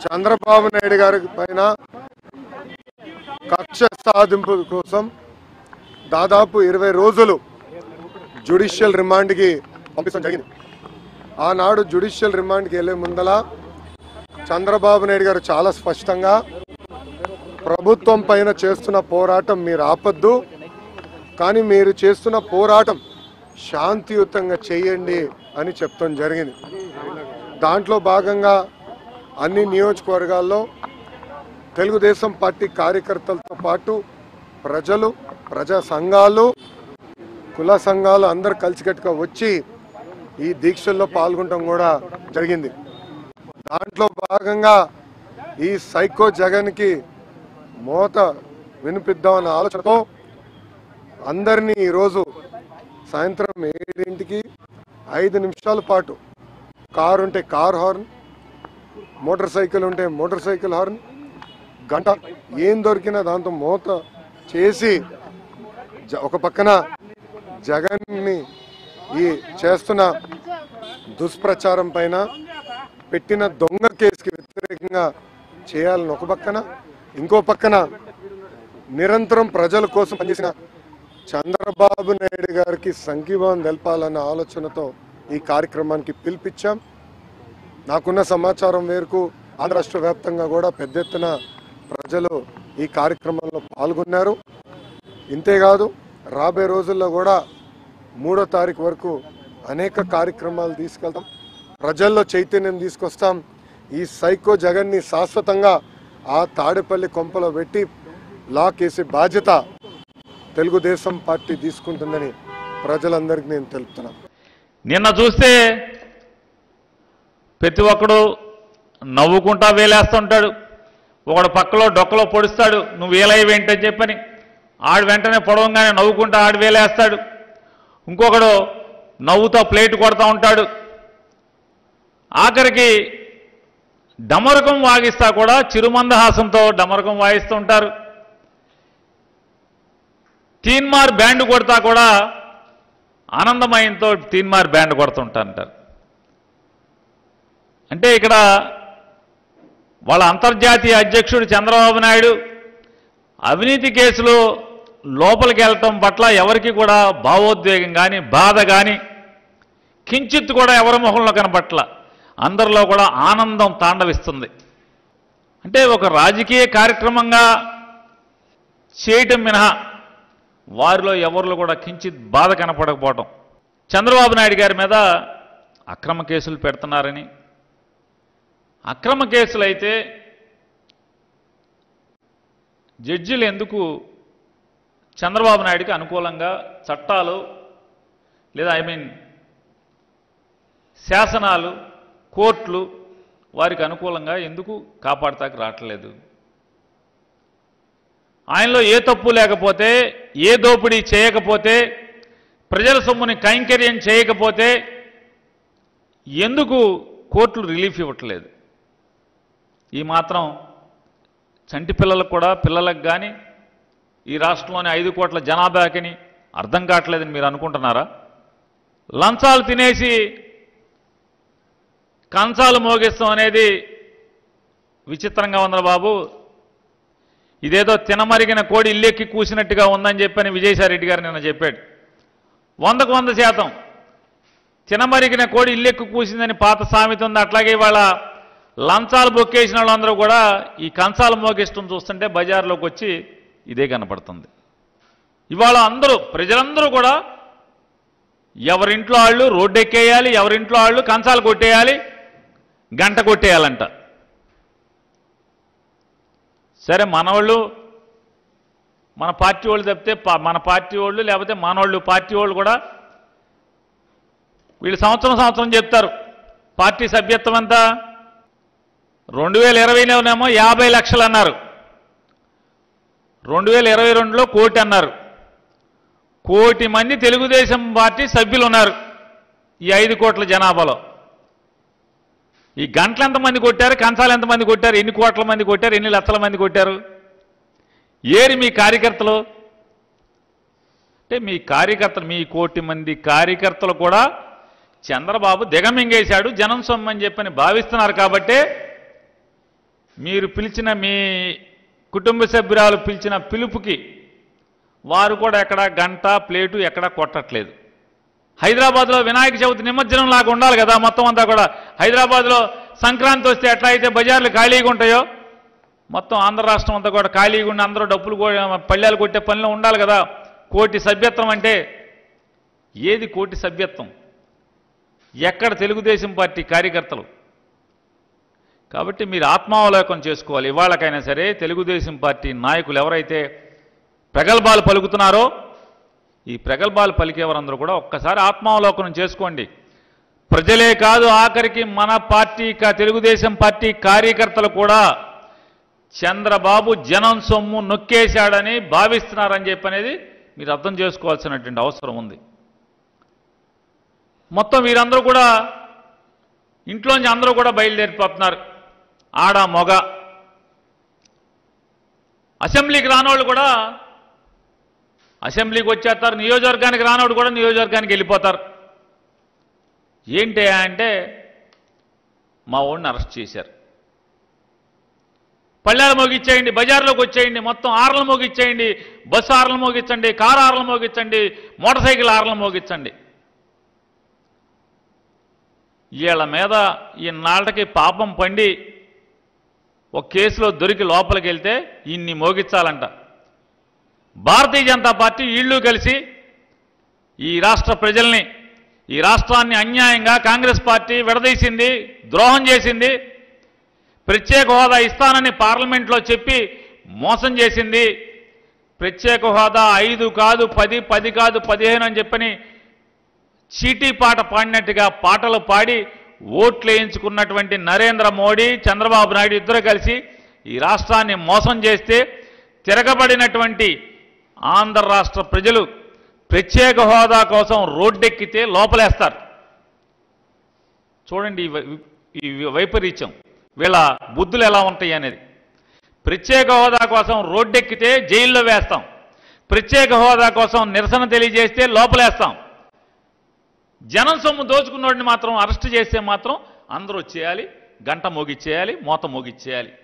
చంద్రబాబు నాయుడు గారి పైన కక్ష సాధింపు కోసం దాదాపు ఇరవై రోజులు జ్యుడిషియల్ రిమాండ్కి పంపించడం జరిగింది ఆనాడు జ్యుడిషియల్ రిమాండ్కి వెళ్ళే ముందల చంద్రబాబు నాయుడు గారు చాలా స్పష్టంగా ప్రభుత్వం పైన చేస్తున్న పోరాటం మీరు ఆపద్దు కానీ మీరు చేస్తున్న పోరాటం శాంతియుతంగా చేయండి అని చెప్తాం జరిగింది దాంట్లో భాగంగా అన్ని నియోజకవర్గాల్లో తెలుగుదేశం పార్టీ కార్యకర్తలతో పాటు ప్రజలు ప్రజా సంఘాలు కుల సంఘాలు అందరు కలిసికట్టుగా వచ్చి ఈ దీక్షల్లో పాల్గొనడం కూడా జరిగింది దాంట్లో భాగంగా ఈ సైకో జగన్కి మోత వినిపిద్దామన్న ఆలోచనతో అందరినీ ఈరోజు సాయంత్రం ఏడింటికి ఐదు నిమిషాల పాటు కారు ఉంటే కార్ హార్న్ మోటార్ సైకిల్ ఉంటే మోటార్ సైకిల్ హార్న్ గంట ఏం దొరికినా దాంతో మోత చేసి జ- ఒక పక్కన జగన్ని ఈ చేస్తున్న దుష్ప్రచారం పైన పెట్టిన దొంగ కేసుకి వ్యతిరేకంగా చేయాలని ఒక పక్కన ఇంకో పక్కన నిరంతరం ప్రజల కోసం పనిచేసిన చంద్రబాబు నాయుడు గారికి సంఘీభావం తెలపాలన్న ఆలోచనతో ఈ కార్యక్రమానికి పిలిపించాం నాకున్న సమాచారం మేరకు ఆంధ్ర రాష్ట్ర వ్యాప్తంగా కూడా పెద్ద ఎత్తున ప్రజలు ఈ కార్యక్రమంలో పాల్గొన్నారు ఇంతేకాదు రాబోయే రోజుల్లో కూడా మూడో తారీఖు వరకు అనేక కార్యక్రమాలు తీసుకెళ్తాం ప్రజల్లో చైతన్యం తీసుకొస్తాం ఈ సైకో జగన్ని శాశ్వతంగా ఆ తాడేపల్లి కొంపలో పెట్టి లాక్ వేసే బాధ్యత తెలుగుదేశం పార్టీ తీసుకుంటుందని ప్రజలందరికీ నేను తెలుపుతున్నాను నిన్న చూస్తే ప్రతి ఒక్కడు నవ్వుకుంటా వేలేస్తుంటాడు ఒకడు పక్కలో డొక్కలో పొడుస్తాడు నువ్వు వేలయ్యేంటని చెప్పని ఆడు వెంటనే పొడవంగానే నవ్వుకుంటా ఆడు వేలేస్తాడు ఇంకొకడు నవ్వుతో ప్లేట్ కొడతా ఉంటాడు ఆఖరికి డమరకం వాగిస్తా కూడా చిరుమందహాసంతో డమరకం వాయిస్తూ ఉంటారు తీన్మార్ బ్యాండ్ కొడతా కూడా ఆనందమయంతో తీన్మార్ బ్యాండ్ కొడుతుంటారంటారు అంటే ఇక్కడ వాళ్ళ అంతర్జాతీయ అధ్యక్షుడు చంద్రబాబు నాయుడు అవినీతి కేసులో లోపలికి వెళ్ళటం పట్ల ఎవరికి కూడా భావోద్వేగం కానీ బాధ కానీ కించిత్ కూడా ఎవరి ముఖంలో కనపట్ల అందరిలో కూడా ఆనందం తాండవిస్తుంది అంటే ఒక రాజకీయ కార్యక్రమంగా చేయటం మినహా వారిలో ఎవరిలో కూడా కించిత్ బాధ కనపడకపోవటం చంద్రబాబు నాయుడు గారి మీద అక్రమ కేసులు పెడుతున్నారని అక్రమ కేసులు అయితే జడ్జిలు ఎందుకు చంద్రబాబు నాయుడికి అనుకూలంగా చట్టాలు లేదా ఐ మీన్ శాసనాలు కోర్టులు వారికి అనుకూలంగా ఎందుకు కాపాడతాకి రావట్లేదు ఆయనలో ఏ తప్పు లేకపోతే ఏ దోపిడీ చేయకపోతే ప్రజల సొమ్ముని కైంకర్యం చేయకపోతే ఎందుకు కోర్టులు రిలీఫ్ ఇవ్వట్లేదు ఈ మాత్రం చంటి పిల్లలకు కూడా పిల్లలకు కానీ ఈ రాష్ట్రంలోని ఐదు కోట్ల జనాభాకిని అర్థం కావట్లేదని మీరు అనుకుంటున్నారా లంచాలు తినేసి కంచాలు మోగిస్తాం అనేది విచిత్రంగా ఉందా బాబు ఇదేదో తినమరిగిన కోడి ఇల్లెక్కి కూసినట్టుగా ఉందని చెప్పని విజయసాయిరెడ్డి గారు నిన్న చెప్పాడు వందకు వంద శాతం తినమరిగిన కోడి ఇల్లెక్కు కూసిందని పాత సామెత ఉంది అట్లాగే ఇవాళ లంచాలు బొక్కేసిన వాళ్ళందరూ కూడా ఈ కంచాలు మోగిష్టం చూస్తుంటే బజార్లోకి వచ్చి ఇదే కనపడుతుంది ఇవాళ అందరూ ప్రజలందరూ కూడా ఎవరింట్లో వాళ్ళు రోడ్డు ఎక్కేయాలి ఎవరింట్లో వాళ్ళు కంచాలు కొట్టేయాలి గంట కొట్టేయాలంట సరే మనవాళ్ళు మన పార్టీ వాళ్ళు తప్పితే పా- మన పార్టీ వాళ్ళు లేకపోతే మనవాళ్ళు పార్టీ వాళ్ళు కూడా వీళ్ళు సంవత్సరం సంవత్సరం చెప్తారు పార్టీ సభ్యత్వం అంతా రెండు వేల ఇరవైలోనేమో యాభై లక్షలు అన్నారు రెండు వేల ఇరవై రెండులో కోటి అన్నారు కోటి మంది తెలుగుదేశం పార్టీ సభ్యులు ఉన్నారు ఈ ఐదు కోట్ల జనాభాలో ఈ గంటలు ఎంతమంది కొట్టారు కంచాలు ఎంతమంది కొట్టారు ఎన్ని కోట్ల మంది కొట్టారు ఎన్ని లక్షల మంది కొట్టారు ఏరి మీ కార్యకర్తలు అంటే మీ కార్యకర్తలు మీ కోటి మంది కార్యకర్తలు కూడా చంద్రబాబు దిగమింగేశాడు జనం సొమ్మని చెప్పని భావిస్తున్నారు కాబట్టే మీరు పిలిచిన మీ కుటుంబ సభ్యురాలు పిలిచిన పిలుపుకి వారు కూడా ఎక్కడ గంట ప్లేటు ఎక్కడ కొట్టట్లేదు హైదరాబాద్లో వినాయక చవితి నిమజ్జనం లాగా ఉండాలి కదా మొత్తం అంతా కూడా హైదరాబాద్లో సంక్రాంతి వస్తే ఎట్లా అయితే బజార్లు ఖాళీగా ఉంటాయో మొత్తం ఆంధ్ర రాష్ట్రం అంతా కూడా ఖాళీగా ఉండి అందరూ డబ్బులు కో- పళ్ళాలు కొట్టే పనిలో ఉండాలి కదా కోటి సభ్యత్వం అంటే ఏది కోటి సభ్యత్వం ఎక్కడ తెలుగుదేశం పార్టీ కార్యకర్తలు కాబట్టి మీరు ఆత్మావలోకం చేసుకోవాలి ఇవాళకైనా సరే తెలుగుదేశం పార్టీ నాయకులు ఎవరైతే ప్రగల్భాలు పలుకుతున్నారో ఈ ప్రగల్భాలు పలికేవారందరూ కూడా ఒక్కసారి ఆత్మావలోకనం చేసుకోండి ప్రజలే కాదు ఆఖరికి మన పార్టీ కా- తెలుగుదేశం పార్టీ కార్యకర్తలు కూడా చంద్రబాబు జనం సొమ్ము నొక్కేశాడని భావిస్తున్నారని చెప్పి అనేది మీరు అర్థం చేసుకోవాల్సినటువంటి అవసరం ఉంది మొత్తం వీరందరూ కూడా ఇంట్లోంచి అందరూ కూడా బయలుదేరిపోతున్నారు ఆడ మొగ అసెంబ్లీకి రానోళ్ళు కూడా అసెంబ్లీకి వచ్చేస్తారు నియోజకవర్గానికి రానోడు కూడా నియోజకవర్గానికి వెళ్ళిపోతారు ఏంటి అంటే మా ఓడిని అరెస్ట్ చేశారు పల్లెలు మోగిచ్చేయండి బజార్లోకి వచ్చేయండి మొత్తం ఆర్లు మోగిచ్చేయండి బస్సు ఆర్లు మోగించండి కారు ఆర్లు మోగించండి మోటార్ సైకిల్ ఆర్లు మోగించండి వీళ్ళ మీద ఈ నాళ్ళకి పాపం పండి ఒక కేసులో దొరికి లోపలికి వెళ్తే ఇన్ని మోగించాలంట భారతీయ జనతా పార్టీ వీళ్ళు కలిసి ఈ రాష్ట్ర ప్రజల్ని ఈ రాష్ట్రాన్ని అన్యాయంగా కాంగ్రెస్ పార్టీ విడదీసింది ద్రోహం చేసింది ప్రత్యేక హోదా ఇస్తానని పార్లమెంట్లో చెప్పి మోసం చేసింది ప్రత్యేక హోదా ఐదు కాదు పది పది కాదు పదిహేను అని చెప్పని చీటీ పాట పాడినట్టుగా పాటలు పాడి ఓట్లు వేయించుకున్నటువంటి నరేంద్ర మోడీ చంద్రబాబు నాయుడు ఇద్దరు కలిసి ఈ రాష్ట్రాన్ని మోసం చేస్తే తిరగబడినటువంటి ఆంధ్ర రాష్ట్ర ప్రజలు ప్రత్యేక హోదా కోసం రోడ్డెక్కితే లోపలేస్తారు చూడండి ఈ వై- ఈ వైపరీత్యం వీళ్ళ బుద్ధులు ఎలా ఉంటాయి అనేది ప్రత్యేక హోదా కోసం రోడ్డెక్కితే జైల్లో వేస్తాం ప్రత్యేక హోదా కోసం నిరసన తెలియజేస్తే లోపలేస్తాం జనం సొమ్ము దోచుకున్నోడిని మాత్రం అరెస్ట్ చేస్తే మాత్రం అందరూ వచ్చేయాలి గంట మోగిచ్చేయాలి మోత మోగిచ్చేయాలి